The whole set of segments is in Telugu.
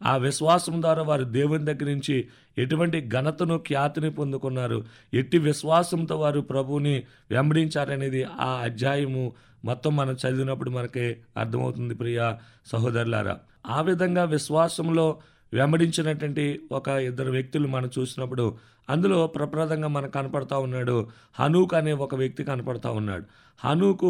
ఆ విశ్వాసం ద్వారా వారు దేవుని దగ్గర నుంచి ఎటువంటి ఘనతను ఖ్యాతిని పొందుకున్నారు ఎట్టి విశ్వాసంతో వారు ప్రభువుని వెంబడించారనేది ఆ అధ్యాయము మొత్తం మనం చదివినప్పుడు మనకి అర్థమవుతుంది ప్రియ సహోదరులారా ఆ విధంగా విశ్వాసంలో వెంబడించినటువంటి ఒక ఇద్దరు వ్యక్తులు మనం చూసినప్పుడు అందులో ప్రప్రదంగా మనకు కనపడతా ఉన్నాడు హనూక్ అనే ఒక వ్యక్తి కనపడతా ఉన్నాడు హనూకు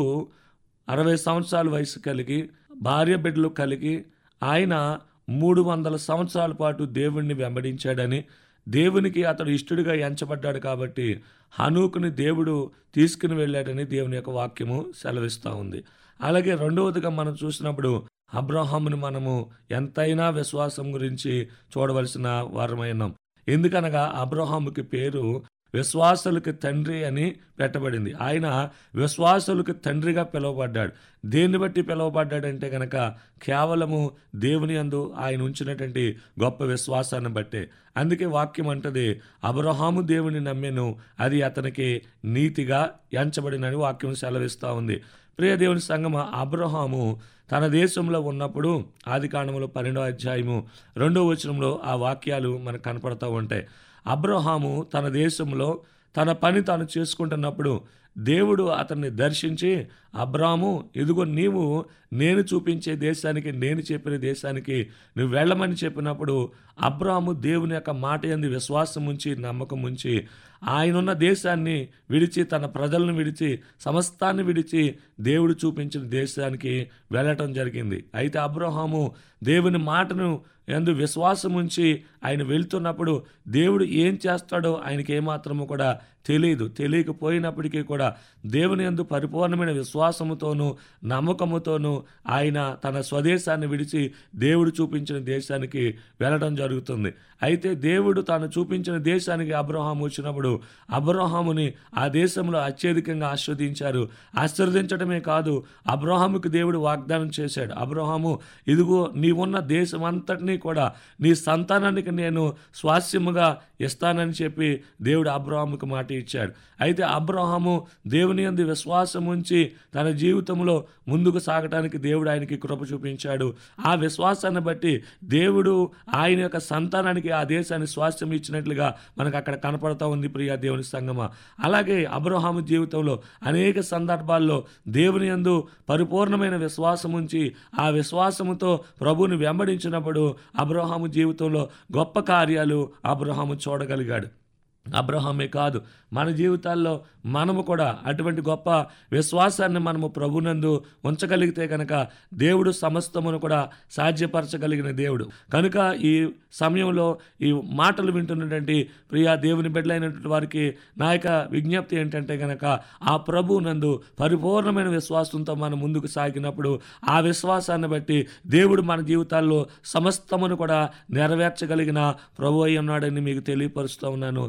అరవై సంవత్సరాల వయసు కలిగి భార్య బిడ్డలు కలిగి ఆయన మూడు వందల సంవత్సరాల పాటు దేవుణ్ణి వెంబడించాడని దేవునికి అతడు ఇష్టడిగా ఎంచబడ్డాడు కాబట్టి హనూకుని దేవుడు తీసుకుని వెళ్ళాడని దేవుని యొక్క వాక్యము సెలవిస్తూ ఉంది అలాగే రెండవదిగా మనం చూసినప్పుడు అబ్రహాముని మనము ఎంతైనా విశ్వాసం గురించి చూడవలసిన వారమైనాం ఎందుకనగా అబ్రహాముకి పేరు విశ్వాసులకి తండ్రి అని పెట్టబడింది ఆయన విశ్వాసులకు తండ్రిగా పిలువబడ్డాడు దేన్ని బట్టి పిలువబడ్డాడంటే గనక కేవలము దేవుని అందు ఆయన ఉంచినటువంటి గొప్ప విశ్వాసాన్ని బట్టే అందుకే వాక్యం అంటది అబ్రహాము దేవుని నమ్మెను అది అతనికి నీతిగా ఎంచబడినని వాక్యం సెలవిస్తూ ఉంది ప్రియ దేవుని సంగమ అబ్రహాము తన దేశంలో ఉన్నప్పుడు ఆది కాండములో పన్నెండో అధ్యాయము రెండో వచనంలో ఆ వాక్యాలు మనకు కనపడతా ఉంటాయి అబ్రహాము తన దేశంలో తన పని తాను చేసుకుంటున్నప్పుడు దేవుడు అతన్ని దర్శించి అబ్రాము ఇదిగో నీవు నేను చూపించే దేశానికి నేను చెప్పిన దేశానికి నువ్వు వెళ్ళమని చెప్పినప్పుడు అబ్రాము దేవుని యొక్క మాట ఎందు విశ్వాసం ఉంచి నమ్మకం ఉంచి ఆయనున్న దేశాన్ని విడిచి తన ప్రజలను విడిచి సమస్తాన్ని విడిచి దేవుడు చూపించిన దేశానికి వెళ్ళటం జరిగింది అయితే అబ్రహాము దేవుని మాటను ఎందు విశ్వాసం ఉంచి ఆయన వెళ్తున్నప్పుడు దేవుడు ఏం చేస్తాడో ఆయనకి ఏమాత్రము కూడా తెలియదు తెలియకపోయినప్పటికీ కూడా దేవుని ఎందు పరిపూర్ణమైన విశ్వాసముతోనూ నమ్మకముతోనూ ఆయన తన స్వదేశాన్ని విడిచి దేవుడు చూపించిన దేశానికి వెళ్ళడం జరుగుతుంది అయితే దేవుడు తాను చూపించిన దేశానికి అబ్రహాం వచ్చినప్పుడు అబ్రహాముని ఆ దేశంలో అత్యధికంగా ఆస్వాదించారు ఆశీర్వదించడమే కాదు అబ్రహాముకి దేవుడు వాగ్దానం చేశాడు అబ్రహాము ఇదిగో నీవున్న దేశం అంతటినీ కూడా నీ సంతానానికి నేను స్వాస్యముగా ఇస్తానని చెప్పి దేవుడు అబ్రహాముకి మాట ఇచ్చాడు అయితే అబ్రహాము దేవుని అందు విశ్వాసం ఉంచి తన జీవితంలో ముందుకు సాగటానికి దేవుడు ఆయనకి కృప చూపించాడు ఆ విశ్వాసాన్ని బట్టి దేవుడు ఆయన యొక్క సంతానానికి ఆ దేశాన్ని స్వాస్థ్యం ఇచ్చినట్లుగా మనకు అక్కడ కనపడతా ఉంది ప్రియా దేవుని సంగమ అలాగే అబ్రహాము జీవితంలో అనేక సందర్భాల్లో దేవుని యందు పరిపూర్ణమైన విశ్వాసం ఉంచి ఆ విశ్వాసముతో ప్రభువుని వెంబడించినప్పుడు అబ్రహాము జీవితంలో గొప్ప కార్యాలు అబ్రహాము చూడగలిగాడు అబ్రహామే కాదు మన జీవితాల్లో మనము కూడా అటువంటి గొప్ప విశ్వాసాన్ని మనము ప్రభునందు ఉంచగలిగితే కనుక దేవుడు సమస్తమును కూడా సాధ్యపరచగలిగిన దేవుడు కనుక ఈ సమయంలో ఈ మాటలు వింటున్నటువంటి ప్రియా దేవుని బిడ్డలైనటువంటి వారికి నా యొక్క విజ్ఞప్తి ఏంటంటే కనుక ఆ ప్రభువునందు పరిపూర్ణమైన విశ్వాసంతో మనం ముందుకు సాగినప్పుడు ఆ విశ్వాసాన్ని బట్టి దేవుడు మన జీవితాల్లో సమస్తమును కూడా నెరవేర్చగలిగిన ప్రభు అయి ఉన్నాడని మీకు తెలియపరుస్తూ ఉన్నాను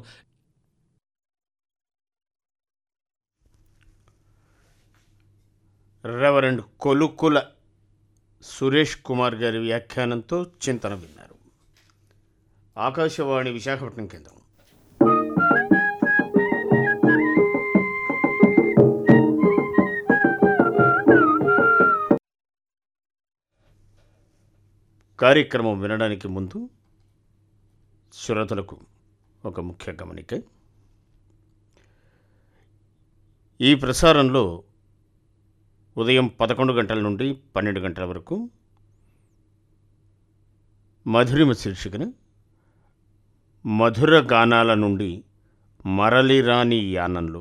రెవరెండ్ కొలుకుల సురేష్ కుమార్ గారి వ్యాఖ్యానంతో చింతన విన్నారు ఆకాశవాణి విశాఖపట్నం కేంద్రం కార్యక్రమం వినడానికి ముందు శ్రోతలకు ఒక ముఖ్య గమనిక ఈ ప్రసారంలో ఉదయం పదకొండు గంటల నుండి పన్నెండు గంటల వరకు మధురిమ శీర్షికన మధుర గానాల నుండి మరలిరాని యానంలో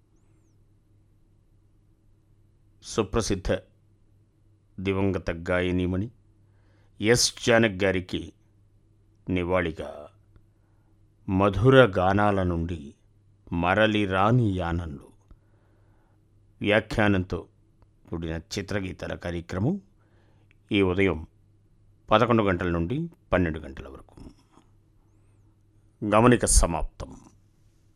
సుప్రసిద్ధ దివంగత గాయనీమణి ఎస్ జానక్ గారికి నివాళిగా మధుర గానాల నుండి మరలిరాని యానంలో వ్యాఖ్యానంతో కూడిన చిత్రగీతాల కార్యక్రమం ఈ ఉదయం పదకొండు గంటల నుండి పన్నెండు గంటల వరకు గమనిక సమాప్తం